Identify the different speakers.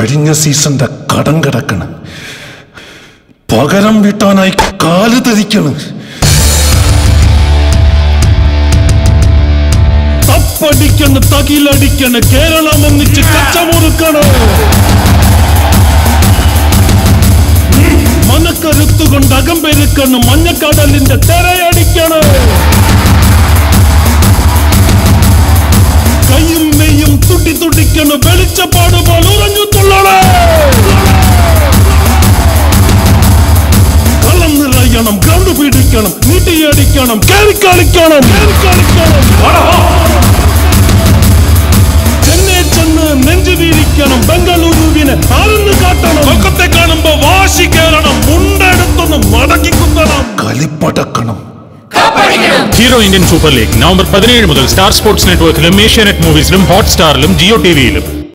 Speaker 1: കഴിഞ്ഞ സീസന്റെ കടം കിടക്കണ് പകരം വീട്ടാനായി കാല് ധരിക്കണ് തപ്പടിക്കണ് തകിലടിക്കണ് കേരളം ഒന്നിച്ച് കച്ചമുറുക്കണ് മനക്കരുത്തുകൊണ്ട് അകമ്പെരുക്കണ് മഞ്ഞക്കടലിന്റെ തെരയടിക്കണ് കയ്യും മെയ്യും തുടി തുടിക്കണ് വെളിച്ചപ്പാട് പോലെ ഉറഞ്ഞു തുള്ളണേ കള്ളം നിറയണം ഗ്രൗണ്ട് പിടിക്കണം നീട്ടിയടിക്കണം കേറി കളിക്കണം കേറി കളിക്കണം ചെന്നൈ ചെന്ന് നെഞ്ചു വീരിക്കണം ബംഗളൂരുവിനെ ആരെന്ന് കാട്ടണം കൊക്കത്തെ കാണുമ്പോ വാശി കയറണം മുണ്ടെടുത്തൊന്ന് മടക്കി കുത്തണം കളിപ്പടക്കണം
Speaker 2: Hero Indian Super League November പതിനേഴ് മുതൽ സ്റ്റാർ സ്പോർട്സ് നെറ്റ്വർക്കിലും ഏഷ്യാനെറ്റ് മൂവീസിലും ഹോട്ട്സ്റ്റാറിലും ജിയോ ടിവിയിലും